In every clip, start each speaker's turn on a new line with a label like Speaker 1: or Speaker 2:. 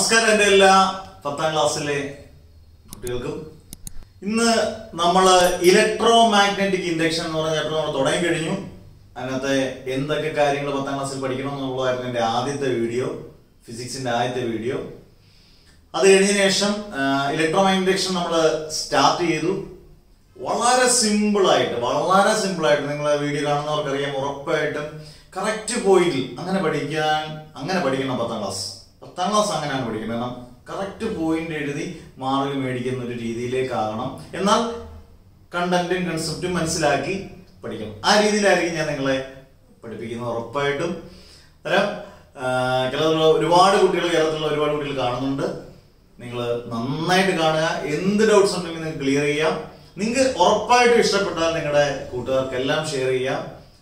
Speaker 1: നമസ്കാരം എൻ്റെ എല്ലാ പത്താം ക്ലാസ്സിലെ കുട്ടികൾക്കും ഇന്ന് നമ്മൾ ഇലക്ട്രോ മാഗ്നറ്റിക് ഇൻഡക്ഷൻ എന്ന് പറഞ്ഞ ചാപ്റ്റർ നമ്മൾ തുടങ്ങി കഴിഞ്ഞു അതിനകത്തെ എന്തൊക്കെ കാര്യങ്ങൾ പത്താം ക്ലാസ്സിൽ പഠിക്കണം എന്നുള്ളതായിരുന്നു എൻ്റെ ആദ്യത്തെ വീഡിയോ ഫിസിക്സിന്റെ ആദ്യത്തെ വീഡിയോ അത് കഴിഞ്ഞതിന് ശേഷം ഇലക്ട്രോ മാഗ്നറ്റിക് ഇൻഡക്ഷൻ നമ്മൾ സ്റ്റാർട്ട് ചെയ്തു വളരെ സിമ്പിൾ ആയിട്ട് വളരെ സിമ്പിൾ ആയിട്ട് നിങ്ങൾ വീഡിയോ കാണുന്നവർക്കറിയാം ഉറപ്പായിട്ടും കറക്റ്റ് പോയിന്റിൽ അങ്ങനെ പഠിക്കാൻ അങ്ങനെ പഠിക്കണം പത്താം ക്ലാസ് പത്താം ക്ലാസ് അങ്ങനെയാണ് പഠിക്കുന്നത് കാരണം കറക്റ്റ് പോയിന്റ് എഴുതി മാർക്ക് മേടിക്കുന്ന ഒരു രീതിയിലേക്കാകണം എന്നാൽ കണ്ടന്റും കൺസെപ്റ്റും മനസ്സിലാക്കി പഠിക്കണം ആ രീതിയിലായിരിക്കും ഞാൻ നിങ്ങളെ പഠിപ്പിക്കുന്നത് ഉറപ്പായിട്ടും അന്നേരം കേരളത്തിലുള്ള ഒരുപാട് കുട്ടികൾ കേരളത്തിലുള്ള ഒരുപാട് കുട്ടികൾ കാണുന്നുണ്ട് നിങ്ങൾ നന്നായിട്ട് കാണുക എന്ത് ഡൗട്ട്സ് ഉണ്ടെങ്കിലും നിങ്ങൾക്ക് ക്ലിയർ ചെയ്യാം നിങ്ങൾക്ക് ഉറപ്പായിട്ടും ഇഷ്ടപ്പെട്ടാൽ നിങ്ങളുടെ കൂട്ടുകാർക്കെല്ലാം ഷെയർ ചെയ്യാം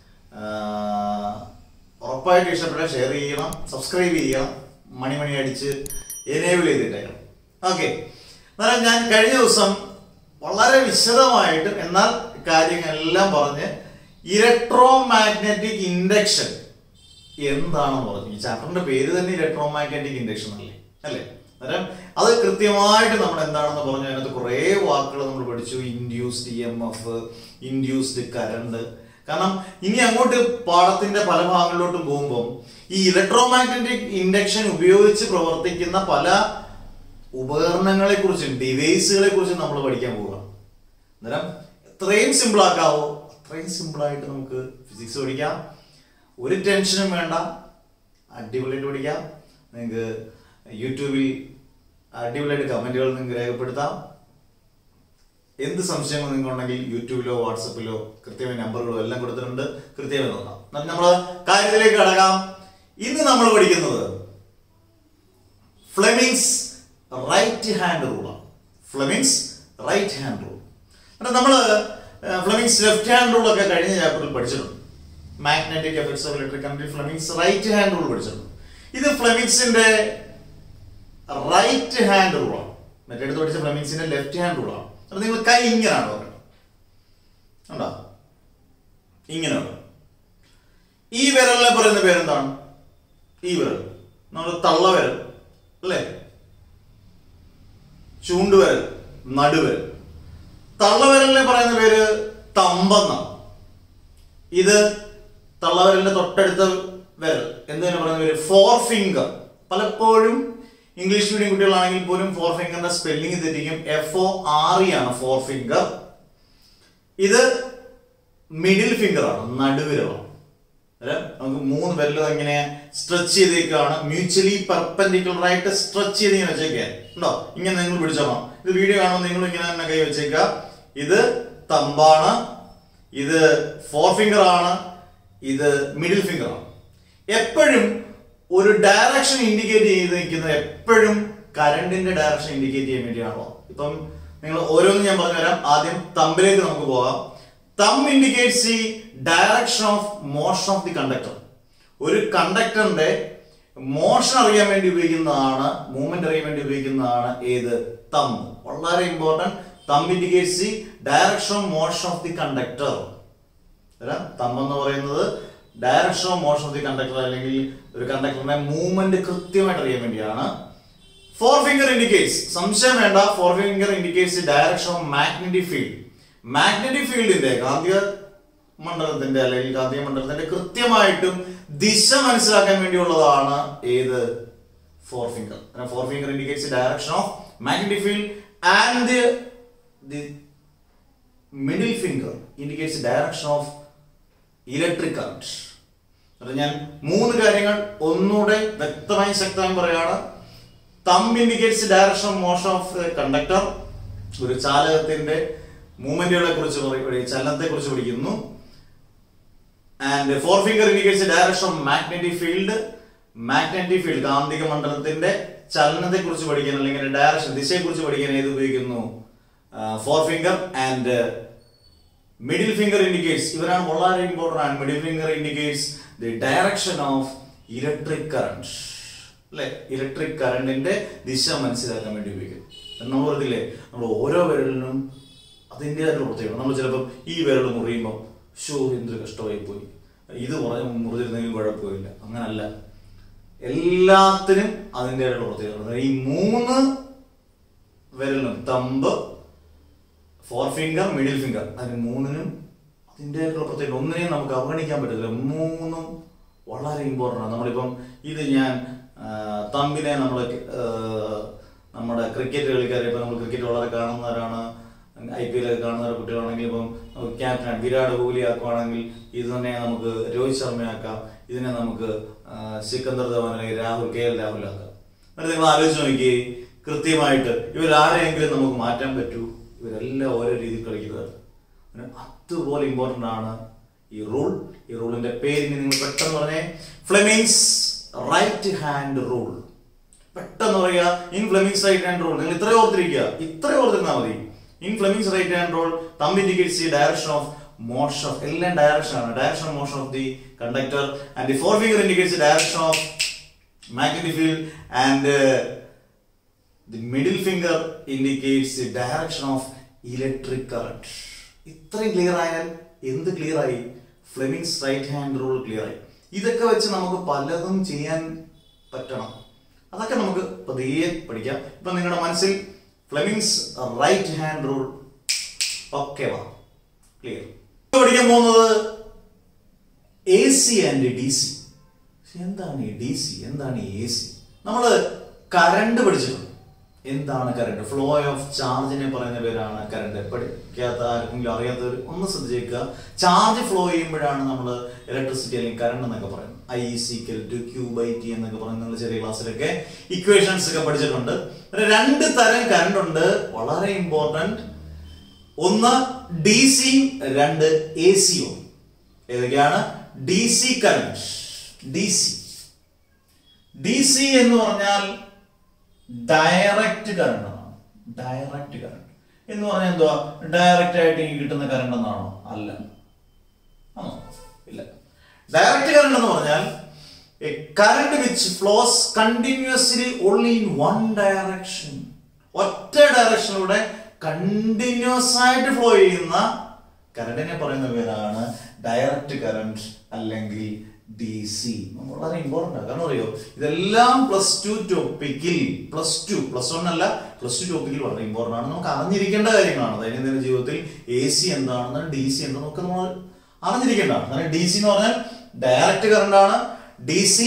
Speaker 1: ആഹ് ഉറപ്പായിട്ടും ഇഷ്ടപ്പെട്ടാൽ ഷെയർ ചെയ്യണം സബ്സ്ക്രൈബ് ചെയ്യണം മണി മണി അടിച്ച് എനേബിൾ ചെയ്തിട്ടേക്കണം ഓക്കെ എന്നാൽ ഞാൻ കഴിഞ്ഞ ദിവസം വളരെ വിശദമായിട്ട് എന്നാൽ കാര്യങ്ങളെല്ലാം പറഞ്ഞ് ഇലക്ട്രോ മാഗ്നറ്റിക് ഇൻഡക്ഷൻ എന്താണെന്ന് പറഞ്ഞു ഈ ചാപ്റ്ററിന്റെ പേര് തന്നെ ഇലക്ട്രോ മാഗ്നറ്റിക് ഇൻഡക്ഷൻ അല്ലേ അല്ലേ അന്നേരം അത് കൃത്യമായിട്ട് നമ്മൾ എന്താണെന്ന് പറഞ്ഞു അതിനകത്ത് കുറേ വാക്കുകൾ നമ്മൾ പഠിച്ചു induced E M F induced current കാരണം ഇനി അങ്ങോട്ട് പാഠത്തിന്റെ പല ഭാഗങ്ങളിലോട്ടും പോകുമ്പോൾ ഈ ഇലക്ട്രോ മാഗ്നറ്റിക് ഇൻഡക്ഷൻ ഉപയോഗിച്ച് പ്രവർത്തിക്കുന്ന പല ഉപകരണങ്ങളെ കുറിച്ചും ഡിവൈസുകളെ കുറിച്ചും നമ്മൾ പഠിക്കാൻ പോവുക അന്നേരം എത്രയും സിമ്പിൾ ആക്കാവോ അത്രയും സിമ്പിൾ ആയിട്ട് നമുക്ക് ഫിസിക്സ് പഠിക്കാം ഒരു ടെൻഷനും വേണ്ട അടിപൊളിയായിട്ട് പഠിക്കാം നിങ്ങൾക്ക് യൂട്യൂബിൽ അടിപൊളിയായിട്ട് കമന്റുകൾ നിങ്ങൾക്ക് രേഖപ്പെടുത്താം എന്ത് സംശയങ്ങൾ നിങ്ങൾക്കുണ്ടെങ്കിൽ യൂട്യൂബിലോ വാട്സപ്പിലോ കൃത്യമായ നമ്പറുകളോ എല്ലാം കൊടുത്തിട്ടുണ്ട് കൃത്യമായി നോക്കാം എന്നാൽ നമ്മൾ കാര്യത്തിലേക്ക് കടക്കാം ഇന്ന് നമ്മൾ പഠിക്കുന്നത് ഫ്ലെമിങ്സ് റൈറ്റ് ഹാൻഡ് റൂളാണ് ഫ്ലെമിങ്സ് റൈറ്റ് ഹാൻഡ് റൂൾ എന്നിട്ട് നമ്മൾ ഫ്ലെമിങ്സ് ലെഫ്റ്റ് ഹാൻഡ് റൂൾ ഒക്കെ കഴിഞ്ഞ ചാപ്റ്ററിൽ പഠിച്ചിട്ടുണ്ട് magnetic effects of electric current Fleming's right hand rule പഠിച്ചിട്ടുണ്ട് ഇത് ഫ്ലെമിങ്സിന്റെ റൈറ്റ് ഹാൻഡ് റൂളാണ് മറ്റേടുത്ത് പഠിച്ച ഫ്ലെമിങ്സിന്റെ ലെഫ്റ്റ് ഹാൻഡ് റൂളാണ് അപ്പൊ നിങ്ങൾ കൈ ഇങ്ങനെയാണ് പറയുന്നത് ഉണ്ടോ ഇങ്ങനെ വേണം. ഈ വിരലിനെ പറയുന്ന പേരെന്താണ് ഈ വിരൽ നമ്മൾ തള്ളവിരൽ അല്ലേ ചൂണ്ടുവിരൽ നടുവിരൽ തള്ളവിരലിനെ പറയുന്ന പേര് തമ്പെന്നാണ് ഇത് തള്ളവിരലിന്റെ തൊട്ടടുത്ത വിരൽ എന്തിനാ പറയുന്ന പേര് ഫോർ ഫിംഗർ പലപ്പോഴും ഇംഗ്ലീഷ് മീഡിയം കുട്ടികളാണെങ്കിൽ പോലും ഫോർ ഫിംഗറിന്റെ സ്പെല്ലിംഗ് തെറ്റിക്കും എഫ് ഒ ആർ ഇ ആണ് ഫോർ ഫിംഗർ ഇത് മിഡിൽ ഫിംഗർ ആണ് നടുവിരലാണ് അല്ലേ? നമുക്ക് മൂന്ന് വിരലും ഇങ്ങനെ സ്ട്രെച്ച് ചെയ്തേക്കാണ് മ്യൂച്വലി പെർപെൻഡിക്കുലർ ആയിട്ട് സ്ട്രെച്ച് ചെയ്ത് ഇങ്ങനെ വെച്ചേക്കാൻ ഉണ്ടോ ഇങ്ങനെ നിങ്ങൾ പിടിച്ചോണം ഇത് വീഡിയോ കാണുമ്പോൾ നിങ്ങൾ ഇങ്ങനെ തന്നെ കൈ വെച്ചേക്ക ഇത് തമ്പാണ് ഇത് ഫോർ ഫിംഗർ ആണ് ഇത് മിഡിൽ ഫിംഗർ ആണ് എപ്പോഴും ഒരു ഡയറക്ഷൻ ഇൻഡിക്കേറ്റ് ചെയ്ത് നിൽക്കുന്നത് എപ്പോഴും കറണ്ടിന്റെ ഡയറക്ഷൻ ഇൻഡിക്കേറ്റ് ചെയ്യാൻ വേണ്ടിയാണല്ലോ ഇപ്പം നിങ്ങൾ ഓരോന്നും ഞാൻ പറഞ്ഞുതരാം ആദ്യം തമ്പിലേക്ക് നമുക്ക് പോകാം thumb indicates the direction of motion of the conductor ഒരു കണ്ടക്ടറിന്റെ മോഷൻ അറിയാൻ വേണ്ടി ഉപയോഗിക്കുന്നതാണ് മൂവ്മെന്റ് അറിയാൻ വേണ്ടി ഉപയോഗിക്കുന്നതാണ് ഏത് തം വളരെ important thumb indicates the direction of motion of the conductor thumb എന്ന് പറയുന്നത് direction of motion of the conductor അല്ലെങ്കിൽ ഒരു കണ്ടക്ടറിന്റെ മൂവ്മെന്റ് കൃത്യമായിട്ട് അറിയാൻ വേണ്ടിയാണ് ഫോർ ഫിംഗർ ഇൻഡിക്കേറ്റ്സ് സംശയം വേണ്ട forefinger indicates the direction of magnetic field magnetic ഫീൽഡിന്റെ കാന്തിക മണ്ഡലത്തിന്റെ അല്ലെങ്കിൽ കാന്തിക മണ്ഡലത്തിന്റെ കൃത്യമായിട്ടും ദിശ മനസ്സിലാക്കാൻ വേണ്ടിയുള്ളതാണ് ഏത് forefinger forefinger indicates direction of magnetic field and the middle finger indicates direction of electric current അത് ഞാൻ മൂന്ന് കാര്യങ്ങൾ ഒന്നുകൂടെ വ്യക്തമായി ശക്തമായി പറയാണ് thumb indicates direction of motion of conductor ഒരു ചാലകത്തിന്റെ മൂവ്മെന്റുകളെ കുറിച്ച് പറയും ചലനത്തെ കുറിച്ച് പഠിക്കുന്നു and forefinger indicates direction of magnetic field magnetic field കാന്തിക മണ്ഡലത്തിന്റെ ചലനത്തെ കുറിച്ച് പഠിക്കാൻ അല്ലെങ്കിൽ ഡയറക്ഷൻ ദിശയെ കുറിച്ച് പഠിക്കാൻ ഏത് ഉപയോഗിക്കുന്നു forefinger and middle finger indicates ഇവരാണ് വളരെ ഇമ്പോർട്ടന്റ് ആണ് middle finger indicates the direction of electric current അല്ലെ ഇലക്ട്രിക് കറണ്ടിന്റെ ദിശ മനസ്സിലാക്കാൻ വേണ്ടി ഉപയോഗിക്കും നമ്മൾ പറഞ്ഞില്ലേ നമ്മൾ ഓരോ വിരലിനും അതിൻ്റെതായിട്ടുള്ള പ്രത്യേകത നമ്മൾ ചിലപ്പോൾ ഈ വിരൽ മുറിയുമ്പോൾ ഷോ എന്തൊരു കഷ്ടമായി പോയി ഇത് മുറിഞ്ഞ മുറിഞ്ഞിരുന്നെങ്കിലും കുഴപ്പമില്ല അങ്ങനല്ല എല്ലാത്തിനും അതിൻ്റെതായിട്ടുള്ള പ്രത്യേകത ഈ മൂന്ന് വിരലിനും thumb forefinger middle finger അതിന് മൂന്നിനും അതിൻ്റെതായിട്ടുള്ള പ്രത്യേകത ഒന്നിനെയും നമുക്ക് അവഗണിക്കാൻ പറ്റില്ല മൂന്നും വളരെ ഇമ്പോർട്ടൻ്റ് ആണ് നമ്മളിപ്പം ഇത് ഞാൻ ആ, തമ്പിനെ നമ്മൾ നമ്മുടെ ക്രിക്കറ്റ് കളിക്കാർ ഇപ്പം നമ്മൾ ക്രിക്കറ്റ് വളരെ കാണുന്നവരാണ് ഐ പി എൽ ഒക്കെ കാണുന്ന കുട്ടികളാണെങ്കിൽ ഇപ്പം ക്യാപ്റ്റൻ വിരാട് കോഹ്ലി ആക്കുവാണെങ്കിൽ ഇത് തന്നെ നമുക്ക് രോഹിത് ശർമ്മയാക്കാം ഇതിനെ നമുക്ക് ആ, സിക്കന്ദർ ധവാൻ അല്ലെങ്കിൽ രാഹുൽ കെ എൽ രാഹുൽ ആക്കാം എന്നിട്ട് നിങ്ങൾ ആലോചിച്ച് നോക്കി കൃത്യമായിട്ട് ഇവരാരെയെങ്കിലും നമുക്ക് മാറ്റാൻ പറ്റൂ ഇവരെല്ലാം ഓരോ രീതിയിൽ കളിക്കുന്നതാണ് അങ്ങനെ അതുപോലെ ഇമ്പോർട്ടൻ്റ് ആണ് ഈ റൂൾ ഈ റൂളിന്റെ പേര് ഇനി നിങ്ങൾ പെട്ടെന്ന് പറഞ്ഞേ ഫ്ലെമിങ്സ് റൈറ്റ് ഹാൻഡ് റൂൾ പെട്ടെന്ന് പറയുക in Fleming's right hand rule നിങ്ങൾ ഇത്ര ഓർത്തിരിക്കുക ഇത്ര ഓർത്തിരുന്നാൽ മതി in Fleming's right hand rule thumb indicates the direction of motion of എല്ലാം ഡയറക്ഷൻ ആണ് direction of motion of the conductor and the forefinger indicates the direction of magnetic field and uh, the middle finger indicates the direction of electric current ഇത്രയും clear ആയാൽ എന്ത് clear ആയി Fleming's right hand rule clear ആയി ഇതൊക്കെ വെച്ച് നമുക്ക് പലതും ചെയ്യാൻ പറ്റണം അതൊക്കെ നമുക്ക് പതിയെ പഠിക്കാം ഇപ്പൊ നിങ്ങളുടെ മനസ്സിൽ ഫ്ലെമിങ്സ് റൈറ്റ് ഹാൻഡ് റൂൾ ഒക്കെ വാ ക്ലിയർ പഠിക്കാൻ പോകുന്നത് A C and D C എന്താണ് ഈ ഡി സി എന്താണ് ഈ എ സി നമ്മൾ കറണ്ട് പഠിച്ചിട്ടുണ്ട് എന്താണ് കറണ്ട് ഫ്ലോ ഓഫ് ചാർജിനെ പറയുന്ന പേരാണ് കറണ്ട് പഠിക്കാത്ത ആർക്കെങ്കിലും അറിയാത്തവർ ഒന്ന് ശ്രദ്ധിച്ചേക്കുക ചാർജ് ഫ്ലോ ചെയ്യുമ്പോഴാണ് നമ്മൾ ഇലക്ട്രിസിറ്റി അല്ലെങ്കിൽ കറണ്ട് എന്നൊക്കെ പറയുന്നത് I equal to Q by T എന്നൊക്കെ പറയുന്നത് നിങ്ങൾ ചെറിയ ക്ലാസ്സിലൊക്കെ ഇക്വേഷൻസ് ഒക്കെ പഠിച്ചിട്ടുണ്ട് പിന്നെ രണ്ട് തരം കറണ്ട് ഉണ്ട് വളരെ ഇമ്പോർട്ടന്റ് ഒന്ന് ഡി സിയും രണ്ട് എ സിയും ഏതൊക്കെയാണ് D C current D C D C എന്ന് പറഞ്ഞാൽ ഡയറക്റ്റ് കറണ്ട് എന്നാണ് ഡയറക്റ്റ് കറണ്ട് എന്ന് പറഞ്ഞാൽ എന്തുവാ ഡയറക്റ്റ് ആയിട്ട് ഈ കിട്ടുന്ന കറണ്ട് എന്നാണോ അല്ല ആണോ ഇല്ല ഡയറക്റ്റ് കറണ്ട് എന്ന് പറഞ്ഞാൽ a current which flows continuously only in one direction ഒറ്റ ഡയറക്ഷനിലൂടെ കണ്ടിന്യൂസ് ആയിട്ട് ഫ്ലോ ചെയ്യുന്ന കറണ്ടിനെ പറയുന്ന പേരാണ് ഡയറക്റ്റ് കറണ്ട് അല്ലെങ്കിൽ ഡി സി വളരെ ഇമ്പോർട്ടൻ്റ് ആണ് കാരണം അറിയോ ഇതെല്ലാം പ്ലസ് ടു ടോപ്പിക്കിൽ പ്ലസ് ടു പ്ലസ് വൺ അല്ല പ്ലസ് ടു ടോപ്പിക്കിൽ വളരെ ഇമ്പോർട്ടൻ്റ് ആണ് നമുക്ക് അറിഞ്ഞിരിക്കേണ്ട കാര്യങ്ങളാണ് ദൈനംദിന ജീവിതത്തിൽ എ സി എന്താണെന്ന് ഡി സി എന്താണെന്ന് ഒക്കെ നമ്മൾ അറിഞ്ഞിരിക്കേണ്ടതാണ് കാരണം ഡി സി എന്ന് പറഞ്ഞാൽ ഡയറക്റ്റ് കറണ്ട് ആണ് ഡി സി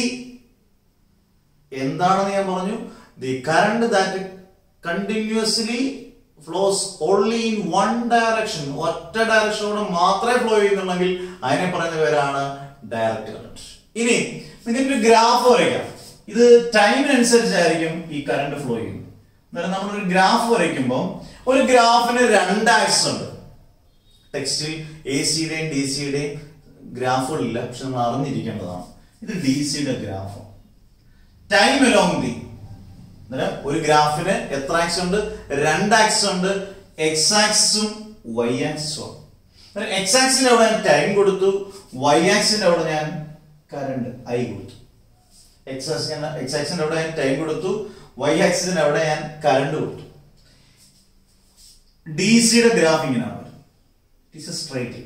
Speaker 1: എന്താണെന്ന് ഞാൻ പറഞ്ഞു the current that continuously flows only in one direction ഒറ്റ ഡയറക്ഷനിലൂടെ മാത്രമേ ഫ്ലോ ചെയ്യുന്നുണ്ടെങ്കിൽ അതിനെ പറയുന്ന പേരാണ് ഡയറക്റ്റ് കറണ്ട് ഇനി നിങ്ങൾക്ക് ഒരു ഗ്രാഫ് വരയ്ക്കാം ഇത് ടൈമിനനുസരിച്ചായിരിക്കും ഈ കറണ്ട് ഫ്ലോ ചെയ്യുന്നത് അന്നേരം നമ്മളൊരു ഗ്രാഫ് വരയ്ക്കുമ്പോൾ ഒരു ഗ്രാഫിന് രണ്ട് ആക്സിസ് ഉണ്ട് ടെക്സ്റ്റിൽ എ സിയുടെയും ഡി സിയുടെയും ഗ്രാഫുകളില്ല പക്ഷെ നമ്മൾ അറിഞ്ഞിരിക്കേണ്ടതാണ് ഇത് ഡി സിയുടെ ഗ്രാഫ് ടൈം അലോങ് ദി അന്നേരം ഒരു ഗ്രാഫിന് എത്ര ആക്സ് ഉണ്ട് രണ്ട് ആക്സ് ഉണ്ട് എക്സ് ആക്സും വൈ ആക്സും എക്സ് ആക്സിന്റെ അവിടെ ഞാൻ ടൈം കൊടുത്തു വൈ ആക്സിന്റെ അവിടെ ഞാൻ കറണ്ട് ഐ കൊടുത്തു എക്സ് ആക്സിന് എക്സ് ആക്സിന്റെ അവിടെ ഞാൻ ടൈം കൊടുത്തു വൈ ആക്സിന്റെ അവിടെ ഞാൻ കറണ്ട് കൊടുത്തു ഡി സിയുടെ ഗ്രാഫ് ഇങ്ങനെയാണ് ഇറ്റ്സ് സ്ട്രൈറ്റ്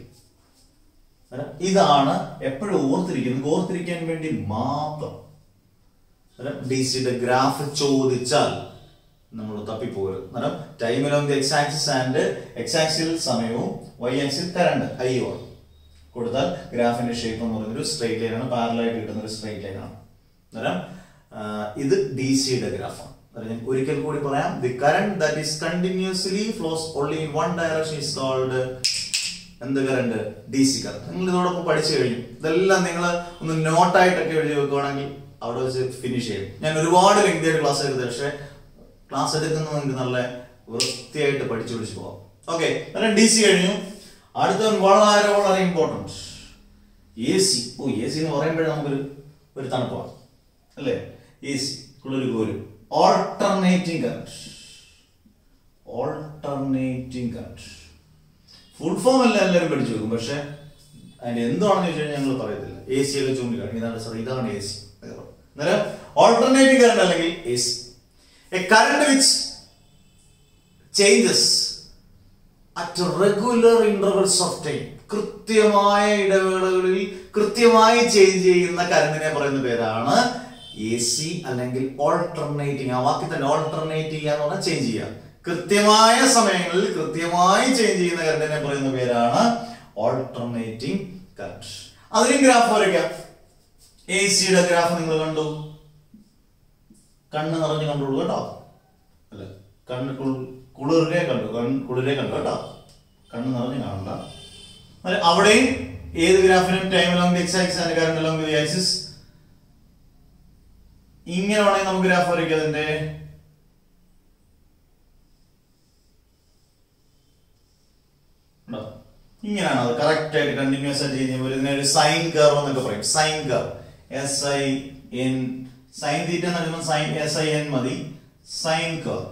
Speaker 1: ഇതാണ് എപ്പോഴും ഓർത്തിരിക്കുന്നത് ഓർത്തിരിക്കാൻ വേണ്ടി മാത്രം ഡി സിയുടെ ഗ്രാഫ് ചോദിച്ചാൽ നമ്മൾ തപ്പിപ്പോകരുത് അന്നേരം time along the x axis and x ആക്സിൽ സമയവും വൈ ആക്സിൽ കറണ്ട് ഐ ആണ് കൊടുത്താൽ ഗ്രാഫിന്റെ ഷേപ്പ് എന്ന് പറയുന്നത് ഒരു സ്ട്രൈറ്റ് ലൈൻ ആണ് പാരലായിട്ട് കിട്ടുന്ന ഒരു സ്ട്രൈറ്റ് ലൈൻ ആണ് അന്നേരം ആ, ഇത് ഡി സിയുടെ ഗ്രാഫാണ് അന്നേരം ഞാൻ ഒരിക്കൽ കൂടി പറയാം the current that is continuously flows only in one direction is called എന്ത് കറണ്ട് ഡി സി കറണ്ട് നിങ്ങൾ ഇതോടൊപ്പം പഠിച്ചു കഴിഞ്ഞു ഇതെല്ലാം നിങ്ങൾ ഒന്ന് നോട്ടായിട്ടൊക്കെ എഴുതി വെക്കുവാണെങ്കിൽ അവിടെ വെച്ച് ഫിനിഷ് ചെയ്യും ഞാൻ ഒരുപാട് ലെങ്തിയായിട്ട് ക്ലാസ് എടുത്തത് പക്ഷേ ക്ലാസ് എടുക്കുന്നത് നിങ്ങൾക്ക് നല്ല വൃത്തിയായിട്ട് പഠിച്ചു പഠിച്ചു പോകാം ഓക്കെ അന്നേരം ഡി സി കഴിഞ്ഞു അടുത്ത വളരെ വളരെ ഇമ്പോർട്ടൻറ്റ് എ സി ഓ എ സി എന്ന് പറയുമ്പോഴേ നമുക്കൊരു ഒരു തണുപ്പാണ് അല്ലേ എ സി കുളിര് കോരും alternating current alternating current full form എല്ലാം എല്ലാവരും പഠിച്ചു വെക്കും പക്ഷെ അതിന്റെ എന്താണെന്ന് ചോദിച്ചു കഴിഞ്ഞാൽ ഞങ്ങൾ പറയത്തില്ല എ സി ഒക്കെ ചൂണ്ടിക്കാണി ഇതാണ് സാർ ഇതാണ് എ സി അന്നേരം ഓൾട്ടർനേറ്റീവ് കറണ്ട് അല്ലെങ്കിൽ A C a current which changes at regular intervals of time കൃത്യമായ ഇടവേളകളിൽ കൃത്യമായി ചേഞ്ച് ചെയ്യുന്ന കറണ്ടിനെ പറയുന്ന പേരാണ് എ സി അല്ലെങ്കിൽ ഓൾട്ടർനേറ്റിംഗ് ആ വാക്കിൽ തന്നെ ഓൾട്ടർനേറ്റ് ചെയ്യുക എന്ന് പറഞ്ഞാൽ ചേഞ്ച് ചെയ്യുക കൃത്യമായ സമയങ്ങളിൽ കൃത്യമായി ചേഞ്ച് ചെയ്യുന്ന കറണ്ടിനെ പറയുന്ന പേരാണ് ഓൾട്ടർനേറ്റിംഗ് കറണ്ട് അതിനും ഗ്രാഫ് വരയ്ക്കാം എ സിയുടെ ഗ്രാഫ് നിങ്ങൾ കണ്ടു കണ്ണ് നിറഞ്ഞു കണ്ടോളൂ കേട്ടോ അല്ല കണ്ണ് കുൾ- കുളിരെ കണ്ടു കണ്ണ് കുളിരെ കണ്ടു കേട്ടോ കണ്ണ് നിറഞ്ഞു കാണണ്ട അല്ല, അവിടെയും ഏത് ഗ്രാഫിനും time along the x axis and current along the axis ഇങ്ങനെ വേണമെങ്കിൽ നമുക്ക് ഗ്രാഫ് വരയ്ക്കാം അതിന്റെ ഉണ്ടോ? ഇങ്ങനെയാണ് അത് കറക്റ്റ് ആയിട്ട് കണ്ടിന്യൂസ് ആയിട്ട് ചെയ്യുമ്പോൾ ഇതിനെ ഒരു സൈൻ കർവ് എന്നൊക്കെ പറയും sine curve S I N sine theta എന്ന് സൈൻ എസ് ഐ എൻ മതി സൈൻ കർവ്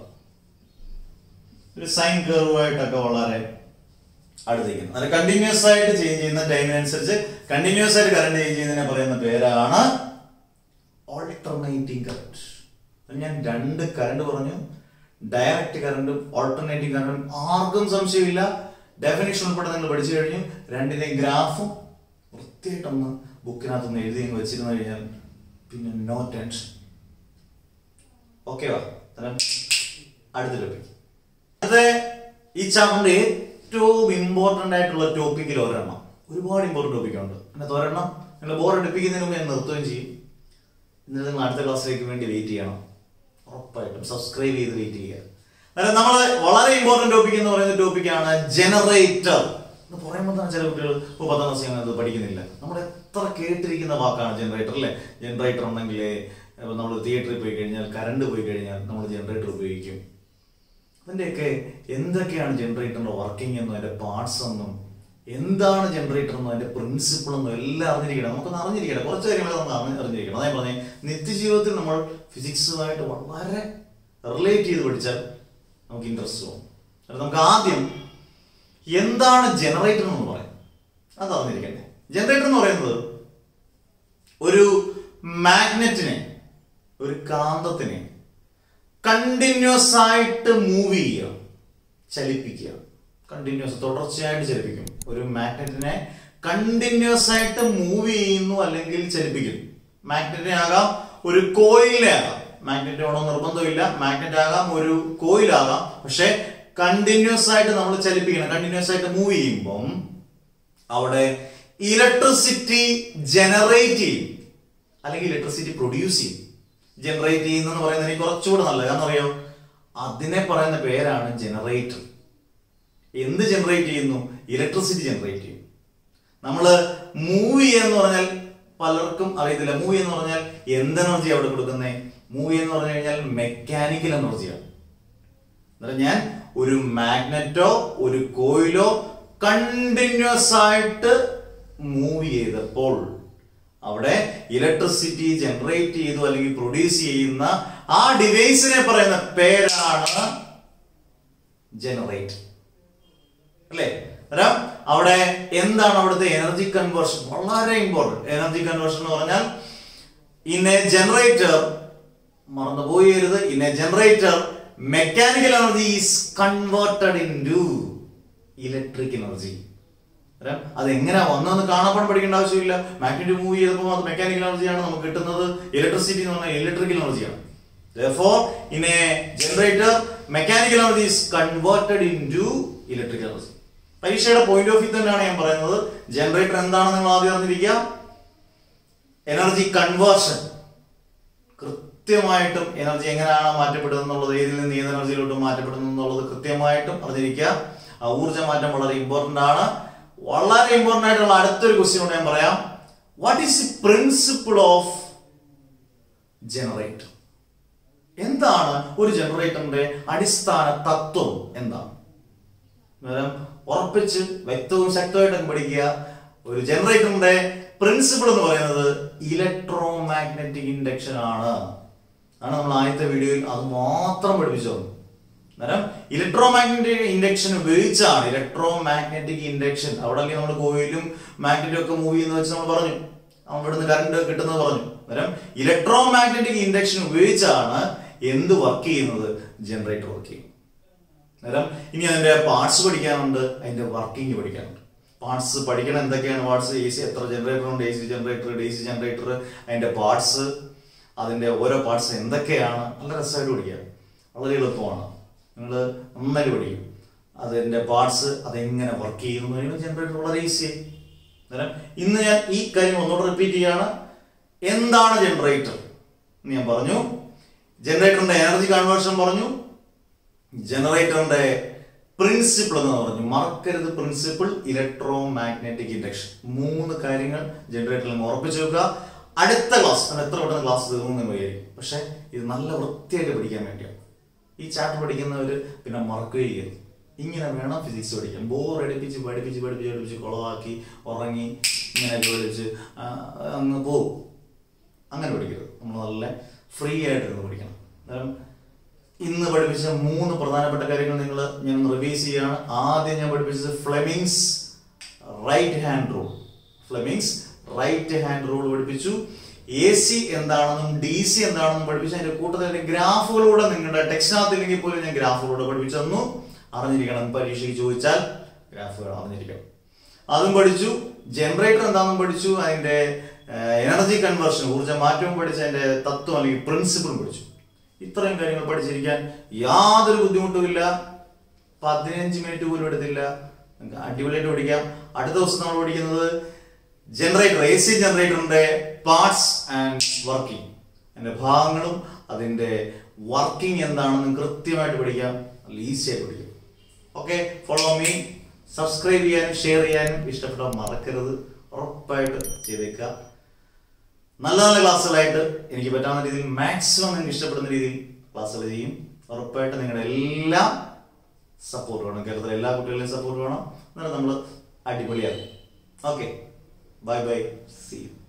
Speaker 1: ഒരു സൈൻ കർവായിട്ടൊക്കെ വളരെ അടുത്തേക്കുന്നു അത് കണ്ടിന്യൂസ് ആയിട്ട് ചേഞ്ച് ചെയ്യുന്ന ടൈമിനനുസരിച്ച് കണ്ടിന്യൂസ് ആയിട്ട് കറണ്ട് ചേഞ്ച് ചെയ്യുന്നതിനെ പറയുന്ന പേരാണ് ഓൾട്ടർനേറ്റിംഗ് കറണ്ട് ഞാൻ രണ്ട് കറണ്ട് പറഞ്ഞു ഡയറക്റ്റ് കറണ്ടും ഓൾട്ടർനേറ്റിംഗ് കറണ്ടും ആർക്കും സംശയമില്ല ഡെഫിനേഷൻ ഉൾപ്പെടെ നിങ്ങൾ പഠിച്ചു കഴിഞ്ഞു രണ്ടിന്റെയും ഗ്രാഫും വൃത്തിയായിട്ടൊന്ന് ബുക്കിനകത്തൊന്ന് എഴുതി അങ്ങ് വെച്ചിരുന്നു കഴിഞ്ഞാൽ പിന്നെ നോ ടെൻഷൻ ഓക്കെ വാ തരാം അടുത്ത ടോപ്പിക് അടുത്ത ഈ ചാപ്റ്ററിന്റെ ഏറ്റവും ഇമ്പോർട്ടന്റ് ആയിട്ടുള്ള ടോപ്പിക്കിൽ ഒരെണ്ണം ഒരുപാട് ഇമ്പോർട്ടന്റ് ടോപ്പിക് ഉണ്ട് അതിനകത്ത് ഒരെണ്ണം നിങ്ങൾ ബോർ എടുപ്പിക്കുന്നതിന് മുമ്പ് ഞാൻ നിർത്തുകയും ചെയ്യും എന്നിട്ട് നിങ്ങൾ അടുത്ത ക്ലാസ്സിലേക്ക് വേണ്ടി വെയിറ്റ് ചെയ്യണം ഉറപ്പായിട്ടും സബ്സ്ക്രൈബ് ചെയ്ത് വെയിറ്റ് ചെയ്യുക അതായത് നമ്മൾ വളരെ ഇമ്പോർട്ടന്റ് ടോപ്പിക് എന്ന് പറയുന്ന ടോപ്പിക്കാണ് ജനറേറ്റർ എന്ന് പറയുമ്പോൾ തന്നെ ചില കുട്ടികൾ ഇപ്പോൾ പത്താം ക്ലാസ് അത് പഠിക്കുന്നില്ല നമ്മൾ എത്ര കേട്ടിരിക്കുന്ന വാക്കാണ് ജനറേറ്റർ അല്ലേ ജനറേറ്റർ ഉണ്ടെങ്കിൽ നമ്മൾ തിയേറ്ററിൽ പോയി കഴിഞ്ഞാൽ കറണ്ട് പോയി കഴിഞ്ഞാൽ നമ്മൾ ജനറേറ്റർ ഉപയോഗിക്കും അതിൻ്റെയൊക്കെ എന്തൊക്കെയാണ് ജനറേറ്ററിന്റെ വർക്കിംഗ് എന്നും അതിന്റെ പാർട്സ് എന്നും എന്താണ് ജനറേറ്റർ എന്നും അതിന്റെ പ്രിൻസിപ്പിൾ എന്നും എല്ലാം അറിഞ്ഞിരിക്കണം നമുക്കൊന്ന് അറിഞ്ഞിരിക്കണം കുറച്ച് കാര്യങ്ങൾ നമ്മൾ അറിഞ്ഞ് അറിഞ്ഞിരിക്കണം അതായത് പറഞ്ഞേ നിത്യജീവിതത്തിൽ നമ്മൾ ഫിസിക്സുമായിട്ട് വളരെ റിലേറ്റ് ചെയ്ത് പഠിച്ചാൽ നമുക്ക് ഇൻട്രസ്റ്റ് തോന്നും അതായത് നമുക്ക് ആദ്യം എന്താണ് ജനറേറ്റർ എന്ന് പറയാം അത് അറിഞ്ഞിരിക്കണ്ടേ ജനറേറ്റർ എന്ന് പറയുന്നത് ഒരു മാഗ്നറ്റിനെ ഒരു കാന്തത്തിനെ കണ്ടിന്യൂസ് ആയിട്ട് മൂവ് ചെയ്യുക ചലിപ്പിക്കുക കണ്ടിന്യൂസ് തുടർച്ചയായിട്ട് ചലിപ്പിക്കും ഒരു മാഗ്നറ്റിനെ കണ്ടിന്യൂസ് ആയിട്ട് മൂവ് ചെയ്യുന്നു അല്ലെങ്കിൽ ചലിപ്പിക്കുന്നു മാഗ്നറ്റിനെ ആകാം ഒരു കോയിലിനെ ആകാം മാഗ്നറ്റ് ആണോ നിർബന്ധമില്ല മാഗ്നറ്റ് ആകാം ഒരു കോയിലാകാം പക്ഷെ കണ്ടിന്യൂസ് ആയിട്ട് നമ്മൾ ചലിപ്പിക്കണം കണ്ടിന്യൂസ് ആയിട്ട് മൂവ് ചെയ്യുമ്പം അവിടെ ഇലക്ട്രിസിറ്റി ജനറേറ്റ് ചെയ്യും അല്ലെങ്കിൽ ഇലക്ട്രിസിറ്റി പ്രൊഡ്യൂസ് ചെയ്യും ജനറേറ്റ് ചെയ്യുന്നെന്ന് പറയുന്നത് എനിക്ക് കുറച്ചുകൂടെ നല്ലത് കാരണം അറിയോ അതിനെ പറയുന്ന പേരാണ് ജനറേറ്റർ എന്ത് ജനറേറ്റ് ചെയ്യുന്നു ഇലക്ട്രിസിറ്റി ജനറേറ്റ് ചെയ്യും നമ്മൾ മൂവി എന്ന് പറഞ്ഞാൽ പലർക്കും അറിയത്തില്ല മൂവി എന്ന് പറഞ്ഞാൽ എന്ത് എനർജി അവിടെ കൊടുക്കുന്നേ മൂവി എന്ന് പറഞ്ഞു കഴിഞ്ഞാൽ മെക്കാനിക്കൽ എനർജിയാണ് എന്നിട്ട് ഞാൻ ഒരു മാഗ്നറ്റോ ഒരു കോയിലോ കണ്ടിന്യൂസ് ആയിട്ട് മൂവ് ചെയ്തപ്പോൾ അവിടെ ഇലക്ട്രിസിറ്റി ജനറേറ്റ് ചെയ്തു അല്ലെങ്കിൽ പ്രൊഡ്യൂസ് ചെയ്യുന്ന ആ ഡിവൈസിനെ പറയുന്ന പേരാണ് ജനറേറ്റ് അല്ലേ അന്നേരം അവിടെ എന്താണ് അവിടുത്തെ എനർജി കൺവേർഷൻ വളരെ ഇമ്പോർട്ടൻറ്റ് എനർജി കൺവേർഷൻ എന്ന് പറഞ്ഞാൽ ഇൻ എ ജനറേറ്റർ മറന്നുപോയരുത് in a generator mechanical energy is converted into electric energy അത് എങ്ങനെയാ വന്നതെന്ന് കാണാൻ പഠിക്കേണ്ട ആവശ്യമില്ല മാഗ്നറ്റ് മൂവ് ചെയ്തപ്പോൾ അത് മെക്കാനിക്കൽ എനർജിയാണ് നമുക്ക് കിട്ടുന്നത് ഇലക്ട്രിസിറ്റി എന്ന് പറഞ്ഞാൽ ഇലക്ട്രിക്കൽ എനർജിയാണ് Therefore, in a generator, mechanical energy is converted into electrical energy. പരീക്ഷയുടെ പോയിന്റ് ഓഫ് വ്യൂ തന്നെയാണ് ഞാൻ പറയുന്നത് ജനറേറ്റർ എന്താണെന്ന് നിങ്ങൾ ആദ്യം അറിഞ്ഞിരിക്കുക എനർജി കൺവേർഷൻ കൃത്യമായിട്ടും എനർജി എങ്ങനെയാണ് മാറ്റപ്പെടുന്നത് എന്നുള്ളത് ഏതിൽ നിന്ന് ഏത് എനർജിയിലോട്ട് മാറ്റപ്പെടുന്നു എന്നുള്ളത് കൃത്യമായിട്ടും അറിഞ്ഞിരിക്കുക ആ ഊർജ്ജ മാറ്റം വളരെ ഇമ്പോർട്ടന്റ് ആണ് വളരെ ഇമ്പോർട്ടന്റ് ആയിട്ടുള്ള അടുത്തൊരു ക്വസ്റ്റ്യൻ കൂടെ ഞാൻ പറയാം what is the principle of generator എന്താണ് ഒരു ജനറേറ്ററിന്റെ അടിസ്ഥാന തത്വം എന്താണ് അന്നേരം ഉറപ്പിച്ച് വ്യക്തവും ശക്തമായിട്ടും പഠിക്കുക ഒരു ജനറേറ്ററിന്റെ പ്രിൻസിപ്പിൾ എന്ന് പറയുന്നത് ഇലക്ട്രോ മാഗ്നറ്റിക് ഇൻഡക്ഷൻ ആണ് ആണ് നമ്മൾ ആദ്യത്തെ വീഡിയോയിൽ അത് മാത്രം പഠിപ്പിച്ചു തന്നു അന്നേരം ഇലക്ട്രോ മാഗ്നറ്റിക് ഇൻഡക്ഷൻ ഉപയോഗിച്ചാണ് ഇലക്ട്രോ മാഗ്നറ്റിക് ഇൻഡക്ഷൻ അവിടെ നമ്മൾ കോയിലും മാഗ്നറ്റും ഒക്കെ മൂവ് ചെയ്യുന്ന വെച്ച് നമ്മൾ പറഞ്ഞു അവിടുന്ന് കറണ്ട് കിട്ടുന്നത് പറഞ്ഞു അന്നേരം ഇലക്ട്രോ മാഗ്നറ്റിക് ഇൻഡക്ഷൻ ഉപയോഗിച്ചാണ് എന്ത് വർക്ക് ചെയ്യുന്നത് ജനറേറ്റർ വർക്ക് ചെയ്യും അന്നേരം ഇനി അതിന്റെ പാർട്സ് പഠിക്കാനുണ്ട് അതിന്റെ വർക്കിംഗ് പഠിക്കാനുണ്ട് പാർട്സ് പഠിക്കണം എന്തൊക്കെയാണ് പാർട്സ് എ സി എത്ര ജനറേറ്റർ ഉണ്ട് A C generator D C generator അതിന്റെ പാർട്സ് അതിൻ്റെ ഓരോ പാർട്സ് എന്തൊക്കെയാണ് നല്ല രസമായിട്ട് പഠിക്കാം വളരെ എളുപ്പമാണ് നിങ്ങൾ നന്നായിട്ട് പഠിക്കും അതിൻ്റെ പാർട്സ് അതെങ്ങനെ വർക്ക് ചെയ്യുന്നു കഴിയുമ്പോൾ ജനറേറ്റർ വളരെ ഈസിയായി അന്നേരം ഇന്ന് ഞാൻ ഈ കാര്യം ഒന്നുകൂടെ റിപ്പീറ്റ് ചെയ്യാണ് എന്താണ് ജനറേറ്റർ എന്ന് ഞാൻ പറഞ്ഞു ജനറേറ്ററിന്റെ എനർജി കൺവേർഷൻ പറഞ്ഞു ജനറേറ്ററിന്റെ പ്രിൻസിപ്പിൾ എന്ന് പറഞ്ഞു മറക്കരുത് പ്രിൻസിപ്പിൾ ഇലക്ട്രോ മാഗ്നറ്റിക് ഇൻഡക്ഷൻ മൂന്ന് കാര്യങ്ങൾ ജനറേറ്ററിൽ നിന്ന് ഉറപ്പിച്ചു വെക്കുക അടുത്ത ക്ലാസ് അത് എത്ര പെട്ടെന്ന് ക്ലാസ് തീർന്നു എന്ന് വിചാരിക്കും പക്ഷെ ഇത് നല്ല വൃത്തിയായിട്ട് പഠിക്കാൻ വേണ്ടിയാണ് ഈ ചാപ്റ്റർ പഠിക്കുന്നവർ പിന്നെ മറക്കുകയും ചെയ്യരുത് ഇങ്ങനെ വേണം ഫിസിക്സ് പഠിക്കാൻ ബോർ അടിപ്പിച്ച് പഠിപ്പിച്ച് പഠിപ്പിച്ച് പഠിപ്പിച്ച് കുളവാക്കി ഉറങ്ങി ഇങ്ങനെയൊക്കെ പഠിച്ച് ആ, അങ്ങ് പോകും അങ്ങനെ പഠിക്കരുത് നമ്മൾ നല്ല ഫ്രീ ആയിട്ടിരുന്ന് പഠിക്കണം അന്നേരം ഇന്ന് പഠിപ്പിച്ച മൂന്ന് പ്രധാനപ്പെട്ട കാര്യങ്ങൾ നിങ്ങൾ ഞാൻ റിവൈസ് ചെയ്യാണ് ആദ്യം ഞാൻ പഠിപ്പിച്ചത് Fleming's right hand rule Fleming's right hand rule പഠിപ്പിച്ചു എ സി എന്താണെന്നും ഡി സി എന്താണെന്നും പഠിപ്പിച്ചു അതിന്റെ കൂട്ടത്തിൽ അതിന്റെ ഗ്രാഫുകളൂടെ നിങ്ങളുടെ ടെക്സ്റ്റിനകത്തില്ലെങ്കിൽ പോലും ഞാൻ ഗ്രാഫുകളൂടെ പഠിപ്പിച്ചു തന്നു അറിഞ്ഞിരിക്കണം പരീക്ഷയ്ക്ക് ചോദിച്ചാൽ ഗ്രാഫുകൾ അറിഞ്ഞിരിക്കണം അതും പഠിച്ചു ജനറേറ്റർ എന്താണെന്നും പഠിച്ചു അതിന്റെ എനർജി കൺവേർഷൻ ഊർജ്ജ മാറ്റവും പഠിച്ചു അതിന്റെ തത്വം അല്ലെങ്കിൽ പ്രിൻസിപ്പിളും പഠിച്ചു ഇത്രയും കാര്യങ്ങൾ പഠിച്ചിരിക്കാൻ യാതൊരു ബുദ്ധിമുട്ടുമില്ല പതിനഞ്ച് മിനിറ്റ് പോലും എടുത്തില്ല നിങ്ങൾക്ക് അടിപൊളിയായിട്ട് പഠിക്കാം അടുത്ത ദിവസം നമ്മൾ പഠിക്കുന്നത് ജനറേറ്റർ എ സി ജനറേറ്ററിന്റെ പാർട്സ് ആൻഡ് വർക്കിംഗ് അതിന്റെ ഭാഗങ്ങളും അതിന്റെ വർക്കിംഗ് എന്താണെന്ന് കൃത്യമായിട്ട് പഠിക്കാം നല്ല ഈസി ആയിട്ട് പഠിക്കാം ഓക്കെ ഫോളോ മീ സബ്സ്ക്രൈബ് ചെയ്യാനും ഷെയർ ചെയ്യാനും ഇഷ്ടപ്പെട്ടാൽ മറക്കരുത് ഉറപ്പായിട്ട് ചെയ്തേക്കുക നല്ല നല്ല ക്ലാസ്സുകളായിട്ട് എനിക്ക് പറ്റാവുന്ന രീതിയിൽ മാക്സിമം നിങ്ങൾക്ക് ഇഷ്ടപ്പെടുന്ന രീതിയിൽ ക്ലാസ്സുകൾ ചെയ്യും ഉറപ്പായിട്ട് നിങ്ങളുടെ എല്ലാം സപ്പോർട്ട് വേണം കേരളത്തിലെ എല്ലാ കുട്ടികളുടെയും സപ്പോർട്ട് വേണം എന്നാലും നമ്മൾ അടിപൊളിയാകും okay bye bye see U